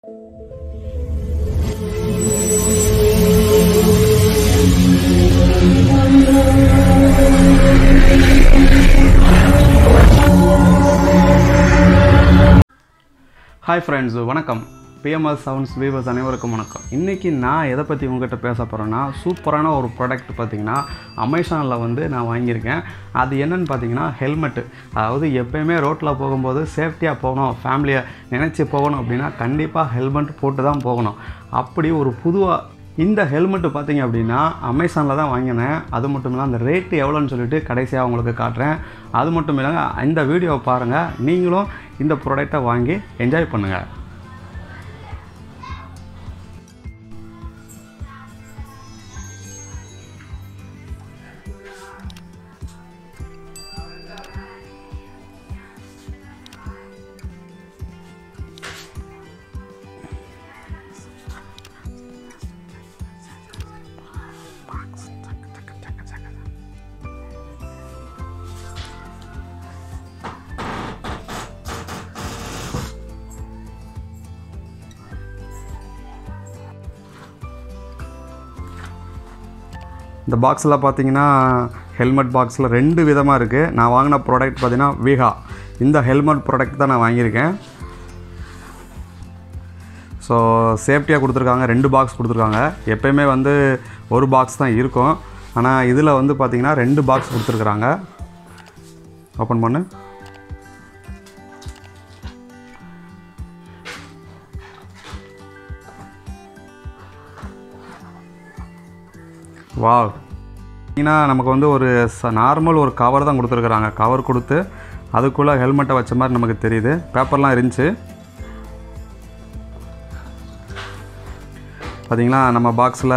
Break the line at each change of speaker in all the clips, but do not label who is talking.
hi friends வணக்கம் BMS sounds viewers அனைவருக்கும் வணக்கம் இன்றைக்கி நான் எதை பற்றி உங்ககிட்ட பேச போகிறேன்னா சூப்பரான ஒரு ப்ராடக்ட் பார்த்தீங்கன்னா அமேசானில் வந்து நான் வாங்கியிருக்கேன் அது என்னன்னு பார்த்தீங்கன்னா ஹெல்மெட்டு அதாவது எப்பயுமே ரோட்டில் போகும்போது சேஃப்டியாக போகணும் ஃபேமிலியை நினச்சி போகணும் அப்படின்னா கண்டிப்பாக ஹெல்மெட் போட்டு தான் போகணும் அப்படி ஒரு புதுவாக இந்த ஹெல்மெட்டு பார்த்தீங்க அப்படின்னா அமேசானில் தான் வாங்கினேன் அது மட்டும் இல்லாமல் அந்த ரேட்டு எவ்வளோன்னு சொல்லிட்டு கடைசியாக உங்களுக்கு காட்டுறேன் அது மட்டும் இல்லைங்க இந்த வீடியோவை பாருங்கள் நீங்களும் இந்த ப்ராடக்டை வாங்கி என்ஜாய் பண்ணுங்கள் இந்த பாக்ஸில் பார்த்தீங்கன்னா ஹெல்மெட் பாக்ஸில் ரெண்டு விதமாக இருக்குது நான் வாங்கின ப்ராடக்ட் பார்த்தீங்கன்னா விஹா இந்த ஹெல்மெட் ப்ராடக்ட் தான் நான் வாங்கியிருக்கேன் ஸோ சேஃப்டியாக கொடுத்துருக்காங்க ரெண்டு பாக்ஸ் கொடுத்துருக்காங்க எப்பயுமே வந்து ஒரு பாக்ஸ் தான் இருக்கும் ஆனால் இதில் வந்து பார்த்திங்கன்னா ரெண்டு பாக்ஸ் கொடுத்துருக்குறாங்க ஓப்பன் பண்ணு வா பார்த்தீங்கன்னா நமக்கு வந்து ஒரு ச நார்மல் ஒரு கவர் தான் கொடுத்துருக்குறாங்க கவர் கொடுத்து அதுக்குள்ளே ஹெல்மெட்டை வச்ச மாதிரி நமக்கு தெரியுது பேப்பர்லாம் இருந்துச்சு பார்த்தீங்களா நம்ம பாக்ஸில்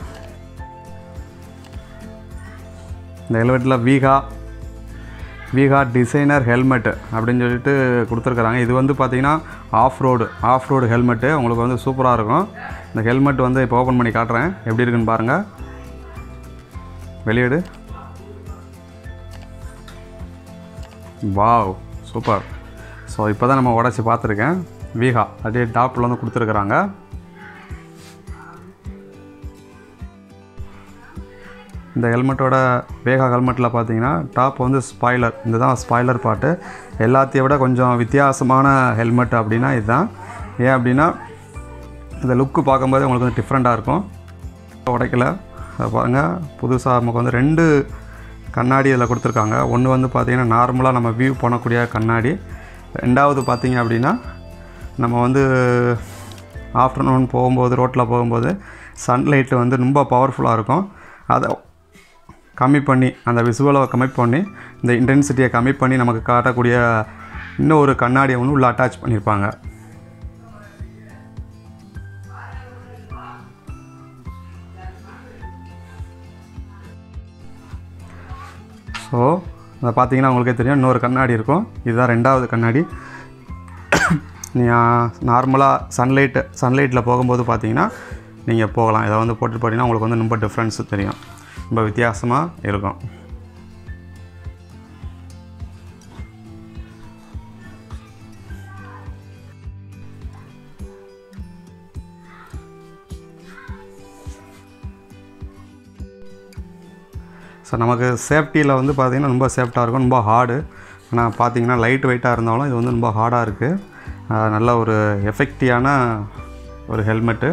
இந்த ஹெல்மெட்டில் வீகா வீகா டிசைனர் ஹெல்மெட்டு அப்படின்னு சொல்லிட்டு கொடுத்துருக்குறாங்க இது வந்து பார்த்திங்கன்னா off road off road helmet உங்களுக்கு வந்து சூப்பராக இருக்கும் இந்த ஹெல்மெட் வந்து இப்போ ஓப்பன் பண்ணி காட்டுறேன் எப்படி இருக்குன்னு பாருங்கள் வெளியேடு வாவ் சூப்பர் ஸோ இப்போ தான் நம்ம உடச்சி பார்த்துருக்கேன் வீகா அதே டாப்பில் வந்து கொடுத்துருக்குறாங்க இந்த ஹெல்மெட்டோட வேகா ஹெல்மெட்டில் பார்த்தீங்கன்னா டாப் வந்து ஸ்பாய்லர் இந்த தான் ஸ்பாய்லர் பாட்டு எல்லாத்தையும் விட கொஞ்சம் வித்தியாசமான ஹெல்மெட் அப்படின்னா இதுதான் ஏன் அப்படின்னா இந்த லுக்கு பார்க்கும்போது உங்களுக்கு வந்து டிஃப்ரெண்ட்டாக இருக்கும் உடைக்கல அதை பாருங்கள் புதுசாக நமக்கு வந்து ரெண்டு கண்ணாடி இதில் கொடுத்துருக்காங்க ஒன்று வந்து பார்த்திங்கன்னா நார்மலாக நம்ம வியூ பண்ணக்கூடிய கண்ணாடி ரெண்டாவது பார்த்திங்க அப்படின்னா நம்ம வந்து ஆஃப்டர்நூன் போகும்போது ரோட்டில் போகும்போது சன்லைட்டு வந்து ரொம்ப பவர்ஃபுல்லாக இருக்கும் அதை கம்மி பண்ணி அந்த விசுவலை கம்மி பண்ணி இந்த இன்டென்சிட்டியை கம்மி பண்ணி நமக்கு காட்டக்கூடிய இன்னும் ஒரு கண்ணாடியை ஒன்று உள்ளே அட்டாச் பண்ணியிருப்பாங்க ஸோ அதை பார்த்தீங்கன்னா உங்களுக்கே தெரியும் இன்னொரு கண்ணாடி இருக்கும் இதுதான் ரெண்டாவது கண்ணாடி நீங்கள் நார்மலாக சன்லைட்டு சன்லைட்டில் போகும்போது பார்த்தீங்கன்னா நீங்கள் போகலாம் இதை வந்து போட்டு போட்டிங்கன்னா உங்களுக்கு வந்து ரொம்ப டிஃப்ரென்ஸு தெரியும் ரொம்ப வித்தியாசமாக இருக்கும் ஸோ நமக்கு சேஃப்டியில் வந்து பார்த்திங்கன்னா ரொம்ப சேஃப்டாக இருக்கும் ரொம்ப ஹார்டு ஆனால் பார்த்தீங்கன்னா லைட் வெயிட்டாக இருந்தாலும் இது வந்து ரொம்ப ஹார்டாக இருக்குது நல்ல ஒரு எஃபெக்டிவான ஒரு ஹெல்மெட்டு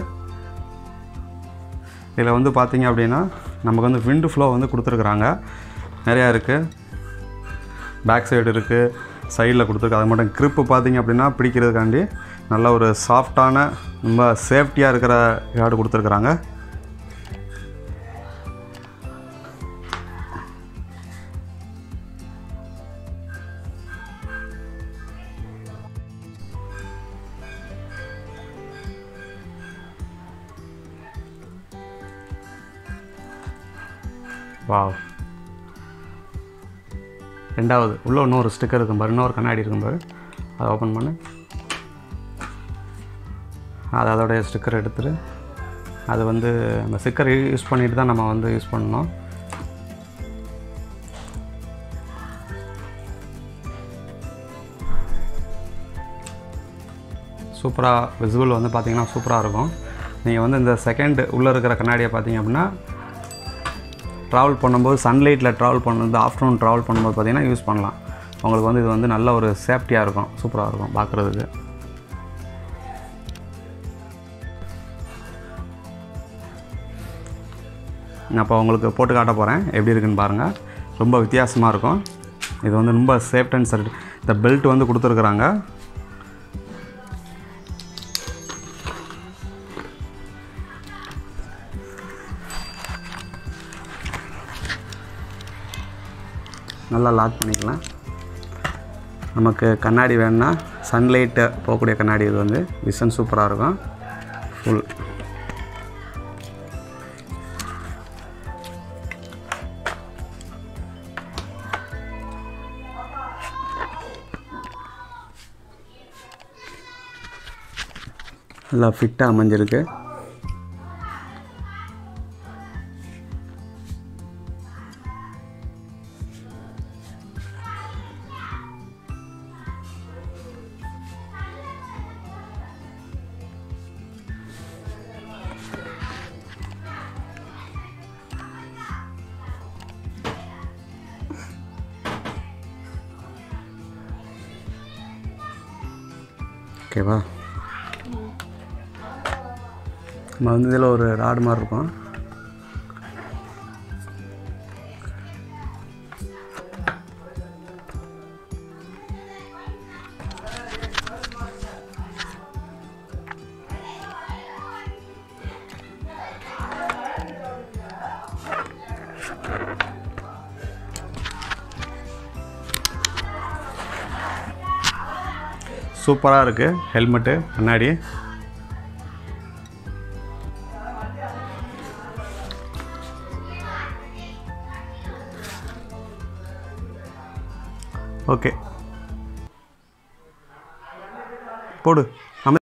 இதில் வந்து பார்த்திங்க அப்படின்னா நமக்கு வந்து விண்டு ஃப்ளோ வந்து கொடுத்துருக்குறாங்க நிறையா இருக்குது பேக் சைடு இருக்குது சைடில் கொடுத்துருக்கு அது மட்டும் க்ரிப்பு பார்த்திங்க அப்படின்னா பிடிக்கிறதுக்காண்டி நல்ல ஒரு சாஃப்டான ரொம்ப சேஃப்டியாக இருக்கிற கார்டு கொடுத்துருக்குறாங்க வாவ் ரெண்டாவது உள்ளே இன்னொரு ஸ்டிக்கர் இருக்கும் பாரு இன்னொரு கண்ணாடி இருக்கும் பாரு அதை ஓப்பன் பண்ணு அது அதோடைய ஸ்டிக்கர் எடுத்துட்டு அது வந்து அந்த ஸ்டிக்கர் யூஸ் பண்ணிட்டு தான் நம்ம வந்து யூஸ் பண்ணணும் சூப்பராக விசிபிள் வந்து பார்த்திங்கன்னா சூப்பராக இருக்கும் நீங்கள் வந்து இந்த செகண்ட் உள்ளே இருக்கிற கண்ணாடியை பார்த்தீங்க அப்படின்னா ட்ராவல் பண்ணும்போது சன்லைட்டில் ட்ராவல் பண்ணுறது ஆஃப்டர்நூன் ட்ராவல் பண்ணும்போது பார்த்தீங்கன்னா யூஸ் பண்ணலாம் உங்களுக்கு வந்து இது வந்து நல்ல ஒரு சேஃப்டியாக இருக்கும் சூப்பராக இருக்கும் பார்க்குறதுக்கு நான் இப்போ உங்களுக்கு போட்டு காட்ட போகிறேன் எப்படி இருக்குன்னு பாருங்கள் ரொம்ப வித்தியாசமாக இருக்கும் இது வந்து ரொம்ப சேஃப்ட் அண்ட் சர்ட் இந்த பெல்ட் வந்து கொடுத்துருக்குறாங்க நல்லா லாக் பண்ணிக்கலாம் நமக்கு கண்ணாடி வேணும்னா சன்லைட்டு போகக்கூடிய கண்ணாடி இது வந்து விஷன் சூப்பராக இருக்கும் ஃபுல் நல்லா ஃபிட்டாக அமைஞ்சிருக்கு ஓகேவா நம்ம வந்து இதில் ஒரு ராடு மாதிரி இருக்கும் சூப்பராக இருக்குது ஹெல்மெட்டு கண்ணாடி ஓகே போடு